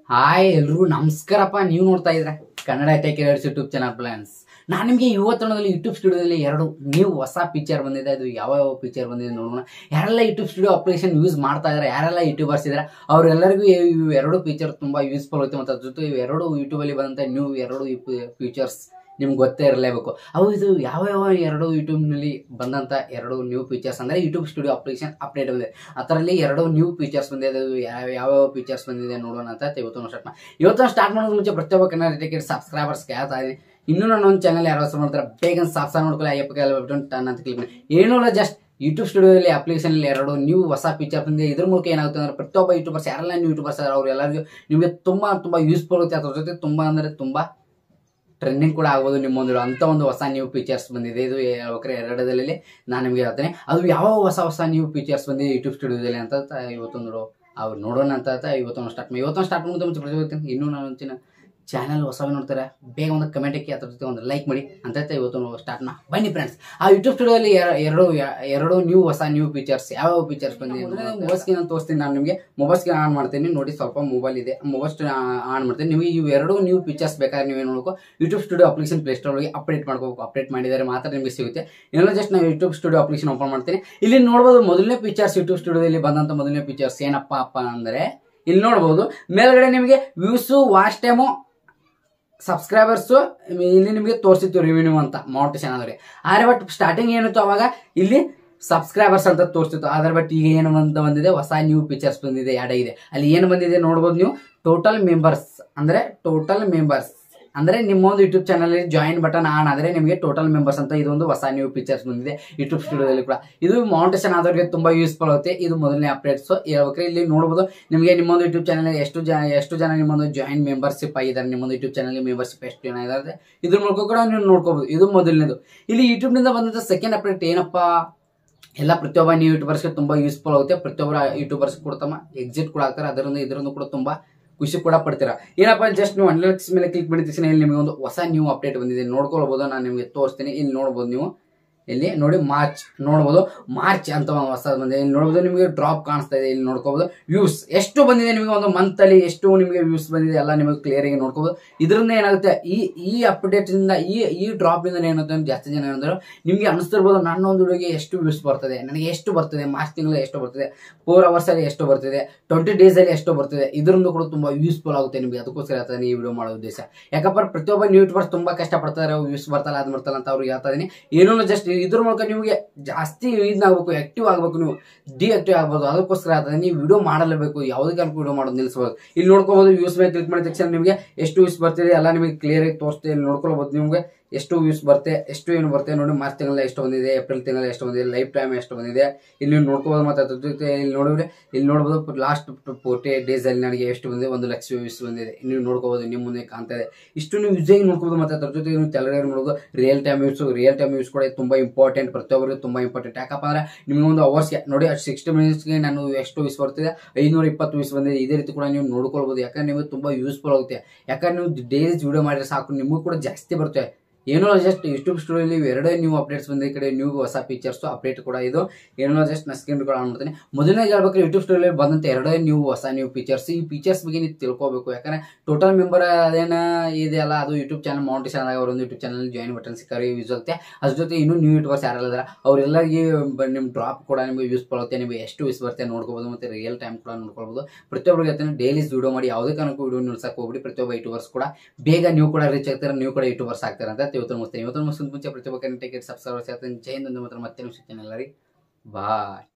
hi ಎಲ್ರಿಗೂ ನಮಸ್ಕಾರಪ್ಪ ನೀವು ನೋಡ್ತಾ ಇದ್ರೆ ಕನ್ನಡ ಟೆಕ್ ಎರಡ್ಸ್ ಯೂಟ್ಯೂಬ್ ಚಾನಲ್ ಪ್ಲಾನ್ಸ್ ನಾನು ನಿಮಗೆ ಇವತ್ತೊಂದಲ್ಲಿ ಯೂಟ್ಯೂಬ್ ಸ್ಟುಡಿಯೋದಲ್ಲಿ ಎರಡು ನೀವು ಹೊಸ ಫೀಚರ್ ಬಂದಿದೆ ಅದು ಯಾವ ಯಾವ ಫೀಚರ್ ಬಂದಿದೆ ನೋಡೋಣ ಯಾರೆಲ್ಲ ಯೂಟ್ಯೂಬ್ ಸ್ಟುಡಿಯೋ ಅಪ್ಲಿಕೇಶನ್ ಯೂಸ್ ಮಾಡ್ತಾ ಇದ್ದಾರೆ ಯಾರೆಲ್ಲ ಯೂಟ್ಯೂಬರ್ಸ್ ಇದ್ದಾರೆ ಅವರೆಲ್ಲರಿಗೂ ಇವು ಎರಡು ಫೀಚರ್ ತುಂಬ ಯೂಸ್ಫುಲ್ ಆಗುತ್ತೆ ಮತ್ತು ಅದ್ರ ಜೊತೆ ಇವು ಎರಡು ಯೂಟ್ಯೂಬಲ್ಲಿ ಬಂದಂಥ ನ್ಯೂ ಎರಡು ಫೀಚರ್ಸ್ ನಿಮ್ಗೆ ಗೊತ್ತೇ ಇರಲೇಬೇಕು ಅವು ಇದು ಯಾವ ಯಾವ ಎರಡು ಯೂಟ್ಯೂಬ್ನಲ್ಲಿ ಬಂದಂಥ ಎರಡು ನ್ಯೂ ಫೀಚರ್ಸ್ ಅಂದರೆ ಯೂಟ್ಯೂಬ್ ಸ್ಟುಡಿಯೋ ಅಪ್ಲಿಕೇಶನ್ ಅಪ್ಡೇಟ್ ಬಂದಿದೆ ಅದರಲ್ಲಿ ಎರಡು ನ್ಯೂ ಫೀಚರ್ಸ್ ಬಂದಿದೆ ಅದು ಯಾವ ಯಾವ ಫೀಚರ್ಸ್ ಬಂದಿದೆ ನೋಡೋಣ ಅಂತ ಇವತ್ತು ಸ್ಟಾರ್ಟ್ ಮಾಡಿ ಇವತ್ತು ಸ್ಟಾರ್ಟ್ ಮಾಡೋದು ಮುಂಚೆ ಪ್ರತಿಯೊಬ್ಬ ಕನ್ನಡ ಟಿಕೆಟ್ ಸಬ್ಸ್ಕ್ರೈಬರ್ಸ್ ಕೇಳ್ತಾ ಇದ್ದೀನಿ ಇನ್ನೂ ನನ್ನ ಒಂದು ಚಾನಲ್ ಯಾರು ಹೆಸರು ಮಾಡ್ತಾರೆ ಬೇಗ ಸಬ್ಸ್ಕ್ರೈಬ್ ಮಾಡ್ಕೊಳ್ಳಿ ಅಯ್ಯಪ್ಪ ಕೆಲ ಟನ್ ಅಂತ ಕ್ಲಿಕ್ ಮಾಡಿ ಏನೂ ಇಲ್ಲ ಜಸ್ಟ್ ಯೂಟ್ಯೂಬ್ ಸ್ಟುಡಿಯೋದಲ್ಲಿ ಅಪ್ಲಿಕೇಶನ್ ಎರಡು ನ್ಯೂ ಹೊಸ ಫೀಚರ್ ಬಂದಿದೆ ಇದ್ರ ಮೂಲಕ ಏನಾಗುತ್ತೆ ಅಂದ್ರೆ ಪ್ರತಿಯೊಬ್ಬ ಯೂಟ್ಯೂಬರ್ಸ್ ಯಾರೆಲ್ಲ ನ್ಯೂ ಯೂಟ್ಯೂಬರ್ಸ್ ಅವ್ರು ಎಲ್ಲರಿಗೂ ನಿಮಗೆ ತುಂಬ ತುಂಬ ಯೂಸ್ಫುಲ್ ಆಗುತ್ತೆ ಅದ್ರ ಜೊತೆ ತುಂಬ ಅಂದರೆ ತುಂಬ ಟ್ರೆಂಡಿಂಗ್ ಕೂಡ ಆಗ್ಬೋದು ನಿಮ್ಮೊಂದು ಅಂತ ಒಂದು ಹೊಸ ನ್ಯೂ ಫೀಚರ್ಸ್ ಬಂದಿದೆ ಇದು ಹೇಳ್ಬೇಕಾದ್ರೆ ಎರಡರಲ್ಲಿ ನಾನು ನಿಮಗೆ ಹೇಳ್ತೇನೆ ಅದು ಯಾವ ಹೊಸ ಹೊಸ ನ್ಯೂ ಫೀಚರ್ಸ್ ಬಂದಿದೆ ಯೂಟ್ಯೂಬ್ ಸ್ಟುಡಿಯೋದಲ್ಲಿ ಅಂತ ಇವತ್ತು ನೋಡೋ ಅವ್ರು ನೋಡೋಣ ಅಂತ ಇವತ್ತೊಂದು ಸ್ಟಾರ್ಟ್ ಮಾಡಿ ಇವತ್ತೊಂದು ಸ್ಟಾರ್ಟ್ ಮಾಡೋದು ಮುಂಚೆ ಪ್ರತಿ ಇನ್ನೂ ನಾನು ಒಂಚಿನ ಚಾನಲ್ ಹೊಸವೇ ನೋಡ್ತಾರೆ ಬೇಗ ಒಂದು ಕಮೆಂಟ್ ಹಾಕಿ ಅದ್ರ ಜೊತೆ ಒಂದು ಲೈಕ್ ಮಾಡಿ ಅಂತ ಇವತ್ತು ಸ್ಟಾರ್ಟ್ ಮಾ ಬನ್ನಿ ಫ್ರೆಂಡ್ಸ್ ಆ ಯೂಟ್ಯೂಬ್ ಸ್ಟುಡಿಯೋದಲ್ಲಿ ಎರಡು ಎರಡು ನ್ಯೂ ಹೊಸ ನ್ಯೂ ಫೀಚರ್ಸ್ ಯಾವ ಫೀಚರ್ಸ್ ಬಂದಿದೆ ಮೊಬೈಲ್ ಸ್ಕ್ರೀನ್ ಅಂತ ತೋರಿಸ್ತೀನಿ ನಾನು ನಿಮಗೆ ಮೊಬೈಲ್ ಸ್ಕ್ರೀನ್ ಆನ್ ಮಾಡ್ತೀನಿ ನೋಡಿ ಸ್ವಲ್ಪ ಮೊಬೈಲ್ ಇದೆ ಮೊಬೈಲ್ ಸ್ಕ್ರೀನ್ ಆನ್ ಮಾಡ್ತೀನಿ ನೀವು ಇವು ಎರಡು ನ್ಯೂ ಫೀಚರ್ಸ್ ಬೇಕಾದ್ರೆ ನೀವೇನು ನೋಡ್ಕೋ YouTube studio application play store ಹೋಗಿ ಅಪ್ಡೇಟ್ ಮಾಡ್ಕೋಬೇಕು ಅಪ್ಡೇಟ್ ಮಾಡಿದರೆ ಮಾತ್ರ ನಿಮಗೆ ಸಿಗುತ್ತೆ ಏನೋ ಜಸ್ಟ್ ನಾವು ಯೂಟ್ಯೂಬ್ ಸ್ಟುಡಿಯೋ ಅಪ್ಲಿಕೇಶನ್ ಓಪನ್ ಮಾಡ್ತೀನಿ ಇಲ್ಲಿ ನೋಡ್ಬೋದು ಮೊದಲನೇ ಫೀಚರ್ಸ್ ಯೂಟ್ಯೂಬ್ ಸ್ಟುಡಿಯೋದಲ್ಲಿ ಬಂದಂಥ ಮೊದಲನೇ ಫೀಚರ್ಸ್ ಏನಪ್ಪ ಅಪ್ಪ ಅಂದರೆ ಇಲ್ಲಿ ನೋಡ್ಬೋದು ಮೇಲ್ಗಡೆ ನಿಮಗೆ ವ್ಯೂಸು ವಾಚ್ ಟೈಮು ಸಬ್ಸ್ಕ್ರೈಬರ್ಸು ಇಲ್ಲಿ ನಿಮಗೆ ತೋರಿಸಿತ್ತು ರಿವ್ಯೂ ಅಂತ ಮೌಂಟೇಶನ್ ಆದರೆ ಆದರೆ ಬಟ್ ಸ್ಟಾರ್ಟಿಂಗ್ ಏನಿತ್ತು ಅವಾಗ ಇಲ್ಲಿ ಸಬ್ಸ್ಕ್ರೈಬರ್ಸ್ ಅಂತ ತೋರಿಸ್ತಿತ್ತು ಆದರೆ ಬಟ್ ಈಗ ಏನು ಅಂತ ಬಂದಿದೆ ಹೊಸ ನ್ಯೂ ಫೀಚರ್ಸ್ ಬಂದಿದೆ ಆ್ಯಡ್ ಆಗಿದೆ ಅಲ್ಲಿ ಏನು ಬಂದಿದೆ ನೋಡ್ಬೋದು ನೀವು ಟೋಟಲ್ ಮೆಂಬರ್ಸ್ ಅಂದರೆ ಟೋಟಲ್ ಮೆಂಬರ್ಸ್ ಅಂದರೆ ನಿಮ್ಮೊಂದು YouTube channel join button on ಆದರೆ ನಿಮಗೆ ಟೋಟಲ್ ಮೆಂಬರ್ಸ್ ಅಂತ ಇದೊಂದು ಹೊಸ ನ್ಯೂ ಫೀಚರ್ಸ್ ಬಂದಿದೆ ಯೂಟ್ಯೂಬ್ ಸ್ಟುಡಿಯೋದಲ್ಲಿ ಕೂಡ ಇದು ಮೌಂಟೇಶನ್ ಆದವರಿಗೆ ತುಂಬ ಯೂಸ್ಫುಲ್ ಆಗುತ್ತೆ ಇದು ಮೊದಲನೇ ಅಪ್ಡೇಟ್ಸ್ ಹೇಳ್ಬೇಕಾದ್ರೆ ಇಲ್ಲಿ ನೋಡ್ಬೋದು ನಿಮಗೆ ನಿಮ್ಮೊಂದು ಯೂಟ್ಯೂಬ್ ಚಾನಲ್ ಎಷ್ಟು ಜನ ಎಷ್ಟು ಜನ ನಿಮ್ಮೊಂದು ಜಾಯಿನ್ ಮೆಂಬರ್ಶಿಪ್ ಆಗಿದ್ದಾರೆ ನಿಮ್ಮೊಂದು ಯೂಟ್ಯೂಬ್ ಚಾನಲ್ಗೆ ಮೆಂಬರ್ಶಿಪ್ ಎಷ್ಟು ಜನ ಇದ್ದಾರೆ ಇದ್ರ ಮೂಲಕ ಕೂಡ ನೀವು ನೋಡ್ಕೋಬಹುದು ಇದು ಮೊದಲನೇದು ಇಲ್ಲಿ ಯೂಟ್ಯೂಬ್ನಿಂದ ಬಂದಂಥ ಸೆಕೆಂಡ್ ಅಪ್ಡೇಟ್ ಏನಪ್ಪ ಎಲ್ಲ ಪ್ರತಿಯೊಬ್ಬ ನ್ಯೂ ಯೂಟ್ಯೂಬರ್ಸ್ಗೆ ತುಂಬ ಯೂಸ್ಫುಲ್ ಆಗುತ್ತೆ ಪ್ರತಿಯೊಬ್ಬರ ಯೂಟ್ಯೂಬರ್ಸ್ ಕೂಡ ತಮ್ಮ ಎಕ್ಸಿಟ್ ಕೂಡ ಆಗ್ತಾರೆ ಅದರಿಂದ ಇದರಿಂದ ಕೂಡ ತುಂಬ ಖುಷಿ ಕೂಡ ಪಡ್ತೀರಾ ಏನಪ್ಪ ಜಸ್ಟ್ ನೀವು ಅನಲಿಟಿಕ್ಸ್ ಮೇಲೆ ಕ್ಲಿಕ್ ಮಾಡಿದ ತಕ್ಷಣ ಇಲ್ಲಿ ನಿಮಗೆ ಒಂದು ಹೊಸ ನ್ಯೂ ಅಪ್ಡೇಟ್ ಬಂದಿದೆ ನೋಡ್ಕೊಳ್ಬೋದು ನಾನು ನಿಮಗೆ ತೋರಿಸ್ತೀನಿ ಇಲ್ಲಿ ನೋಡ್ಬೋದು ನೀವು ಇಲ್ಲಿ ನೋಡಿ ಮಾರ್ಚ್ ನೋಡ್ಬೋದು ಮಾರ್ಚ್ ಅಂತ ಒಂದು ಹೊಸ ಬಂದಿದೆ ಇಲ್ಲಿ ನೋಡ್ಬೋದು ನಿಮಗೆ ಡ್ರಾಪ್ ಕಾಣಿಸ್ತಾ ಇದೆ ಇಲ್ಲಿ ನೋಡ್ಕೋಬೋದು ವ್ಯೂಸ್ ಎಷ್ಟು ಬಂದಿದೆ ನಿಮಗೆ ಒಂದು ಮಂತಲ್ಲಿ ಎಷ್ಟು ನಿಮಗೆ ವ್ಯೂಸ್ ಬಂದಿದೆ ಎಲ್ಲ ನಿಮಗೆ ಕ್ಲಿಯರ್ ಆಗಿ ನೋಡ್ಕೋಬೋದು ಇದರಿಂದ ಏನಾಗುತ್ತೆ ಈ ಈ ಅಪ್ಡೇಟ್ ಇಂದ ಈ ಈ ಡ್ರಾಪ್ ಇಂದ ಏನಾಗುತ್ತೆ ಅಂದ್ರೆ ಜಾಸ್ತಿ ಜನ ಏನಂದ್ರೆ ನಿಮಗೆ ಅನಿಸ್ತಿರ್ಬೋದು ನನ್ನ ಒಂದು ವಿಡಿಯೋಗೆ ಎಷ್ಟು ವ್ಯೂಸ್ ಬರ್ತದೆ ನನಗೆ ಎಷ್ಟು ಬರ್ತದೆ ಮಾರ್ಚ್ ತಿಂಗಳಲ್ಲಿ ಎಷ್ಟು ಬರ್ತದೆ ಫೋರ್ ಅವರ್ಸ್ ಅಲ್ಲಿ ಎಷ್ಟು ಬರ್ತಿದೆ ಟ್ವೆಂಟಿ ಡೇಸ್ ಅಲ್ಲಿ ಎಷ್ಟು ಬರ್ತಿದೆ ಇದರಿಂದ ಕೂಡ ತುಂಬಾ ಯೂಸ್ಫುಲ್ ಆಗುತ್ತೆ ನಿಮಗೆ ಅದಕ್ಕೋಸ್ಕರ ಹೇಳ್ತಾನೆ ಈ ವಿಡಿಯೋ ಮಾಡೋ ಉದ್ದೇಶ ಯಾಕಪ್ಪ ಪ್ರತಿಯೊಬ್ಬ ಯೂಟ್ಯೂಬರ್ಸ್ ತುಂಬಾ ಕಷ್ಟಪಡ್ತಾರೆ ವ್ಯೂಸ್ ಬರ್ತಲ್ಲ ಅದು ಬರ್ತಲ್ಲ ಅಂತ ಅವ್ರಿಗೆ ಹೇಳ್ತಾ ಇದೀನಿ ಏನೋ ಜಸ್ಟ್ ಇದ್ರ ಮೂಲಕ ನಿಮಗೆ ಜಾಸ್ತಿ ಇದಾಗಬೇಕು ಆಕ್ಟಿವ್ ಆಗಬೇಕು ನೀವು ಡಿಆಕ್ಟಿವ್ ಆಗ್ಬೋದು ಅದಕ್ಕೋಸ್ಕರ ಹೇಳ್ತಾ ನೀವು ವಿಡಿಯೋ ಮಾಡಲೇಬೇಕು ಯಾವುದೇ ಕಾರಣಕ್ಕೂ ವಿಡಿಯೋ ಮಾಡೋದು ನಿಲ್ಲಿಸಬಹುದು ಇಲ್ಲಿ ನೋಡ್ಕೋಬಹುದು ವ್ಯೂಸ್ ಮೇಲೆ ಕ್ಲಿಕ್ ಮಾಡಿದ ತಕ್ಷಣ ನಿಮಗೆ ಎಷ್ಟು ವ್ಯೂಸ್ ಬರ್ತಿದೆ ಎಲ್ಲ ನಿಮಗೆ ಕ್ಲಿಯರ್ ಆಗಿ ತೋರಿಸ್ತೀವಿ ಇಲ್ಲಿ ನೋಡ್ಕೊಳ್ಬೋದು ನಿಮಗೆ ಎಷ್ಟು ವ್ಯೂಸ್ ಬರುತ್ತೆ ಎಷ್ಟು ಏನು ಬರುತ್ತೆ ನೋಡಿ ಮಾರ್ಚ್ ತಿಂಗಳಲ್ಲಿ ಎಷ್ಟು ಬಂದಿದೆ ಏಪ್ರಿಲ್ ತಿಂಗಳಲ್ಲಿ ಎಷ್ಟು ಬಂದಿದೆ ಲೈಫ್ ಟೈಮ್ ಎಷ್ಟು ಬಂದಿದೆ ಇಲ್ಲಿ ನೀವು ನೋಡ್ಕೋಬೋದು ಮತ್ತೆ ಅದ್ರ ಜೊತೆ ಇಲ್ಲಿ ನೋಡಿದ್ರೆ ಇಲ್ಲಿ ನೋಡ್ಬೋದು ಲಾಸ್ಟ್ ಫೋರ್ಟಿ ಡೇಸ್ ಅಲ್ಲಿ ನನಗೆ ಎಷ್ಟು ಬಂದಿದೆ ಒಂದು ಲಕ್ಷ ವ್ಯೂಸ್ ಬಂದಿದೆ ನೀವು ನೋಡ್ಕೋಬೋದು ನಿಮ್ಮ ಮುಂದೆ ಕಾಣ್ತಾ ಇದೆ ಇಷ್ಟು ನೀವು ಯೂಸಾಗಿ ನೋಡ್ಕೋಬೋದು ಮತ್ತೆ ಅದ್ರ ಜೊತೆ ನೀವು ತೆಲಗಡೆ ನೋಡೋದು real time use real time use ಕೂಡ ತುಂಬಾ ಇಂಪಾರ್ಟೆಂಟ್ ಪ್ರತಿಯೊಬ್ಬರಿಗೂ ತುಂಬಾ ಇಂಪಾರ್ಟೆಂಟ್ ಯಾಕಪ್ಪ ಅಂದ್ರೆ ನಿಮಗೆ ಒಂದು ಅವರ್ಸ್ಗೆ ನೋಡಿ ಅಷ್ಟು ಸಿಕ್ಸ್ಟಿ ಮಿನಿಟ್ಸ್ಗೆ ನಾನು ಎಷ್ಟು ವ್ಯೂಸ್ ಬರ್ತಿದೆ ಐನೂರ ಇಪ್ಪತ್ತು ವ್ಯೂಸ್ ಬಂದಿದೆ ಇದೇ ರೀತಿ ಕೂಡ ನೀವು ನೋಡ್ಕೊಳ್ಬೋದು ಯಾಕಂದ್ರೆ ನಿಮಗೆ ತುಂಬಾ ಯೂಸ್ಫುಲ್ ಆಗುತ್ತೆ ಯಾಕಂದ್ರೆ ನೀವು ಡೇಸ್ ವಿಡಿಯೋ ಮಾಡಿದ್ರೆ ಸಾಕು ನಿಮಗೂ ಕೂಡ ಜಾಸ್ತಿ ಬರುತ್ತೆ ಏನೋ ಜಸ್ಟ್ ಯೂಟ್ಯೂಬ್ ಸ್ಟುಡಿಯೋಲಿ ಎರಡೇ ನ್ಯೂ ಅಪ್ಡೇಟ್ಸ್ ಬಂದ ಈ ಕಡೆ ನ್ಯೂ ಹೊಸ ಫೀಚರ್ಸ್ ಅಪ್ಡೇಟ್ ಕೂಡ ಇದು ಏನೋ ಜಸ್ಟ್ ನಾನು ಸ್ಕ್ರೀನ್ ರೆಕಾರ್ಡ್ ಆನ್ ಮಾಡ್ತೀನಿ ಮೊದಲನೇ ಹೇಳ್ಬೇಕಾದ್ರೆ ಯೂಟ್ಯೂಬ್ ಸ್ಟುಡಿಯೋಲಿ ಬಂದಂತ ಎರಡೇ ನ್ಯೂ ಹೊಸ ನ್ಯೂ ಫೀಚರ್ಸ್ ಈ ಫೀಚರ್ಸ್ ಬಗ್ಗೆ ನೀವು ತಿಳ್ಕೊಬೇಕು ಯಾಕಂದ್ರೆ ಟೋಟಲ್ ಮೆಂಬರ್ ಅದೇನ ಇದೆಯಲ್ಲ ಅದು ಯೂಟ್ಯೂಬ್ ಚಾನಲ್ ಮೌಂಟೇಶನ್ ಆದಾಗ ಅವರೊಂದು ಯೂಟ್ಯೂಬ್ ಚಾನಲ್ ಜಾಯಿನ್ ಬಟನ್ ಸಿಕ್ಕಾರೆ ಯೂಸ್ ಆಗುತ್ತೆ ಅದ್ರ ಜೊತೆ ಇನ್ನೂ ನ್ಯೂ ಯೂಟ್ಯೂಬರ್ಸ್ ಯಾರೆಲ್ಲ ಇದಾರೆ ಅವರೆಲ್ಲರಿಗೆ ನಿಮ್ಮ ಡ್ರಾಪ್ ಕೂಡ ನಿಮಗೆ ಯೂಸ್ಫುಲ್ ಆಗುತ್ತೆ ನಿಮಗೆ ಎಷ್ಟು ಯೂಸ್ ಬರುತ್ತೆ ನೋಡ್ಕೋಬಹುದು ಮತ್ತೆ ರಿಯಲ್ ಟೈಮ್ ಕೂಡ ನೋಡ್ಕೊಳ್ಬೋದು ಪ್ರತಿಯೊಬ್ಬರಿಗೆ ಹೇಳ್ತಾನೆ ಡೈಲೀಸ್ ವಿಡಿಯೋ ಮಾಡಿ ಯಾವುದೇ ಕಾರಣಕ್ಕೂ ವಿಡಿಯೋ ನಿಲ್ಸಕ್ಕೆ ಹೋಗ್ಬಿಡಿ ಪ್ರತಿಯೊಬ್ಬ ಯೂಟ್ಯೂಬರ್ಸ್ ಕೂಡ ಬೇಗ ನೀವು ಕೂಡ ರೀಚ್ ಆಗ್ತಾರೆ ನೀವು ಕೂಡ ಯೂಟ್ಯೂಬರ್ಸ್ ಆಗ್ತಾರೆ ಅಂತ ಇವತ್ತು ಮುಗಿಸ್ತೇನೆ ಇವತ್ತು ಮುಗಿಸ್ ಮುಂಚೆ ಪ್ರತಿಯೊಬ್ಬ ಟಿಕೆಟ್ ಸಬ್ಸ್ಕ್ರೈಬರ್ಸ್ ಹೇಳ್ತೀನಿ ಜೈ ಹಿಂದ್ ಮಾತ್ರ ಮತ್ತೆ ನಿಮಿಷ ಎಲ್ಲರಿಗೆ ಬಾಯ್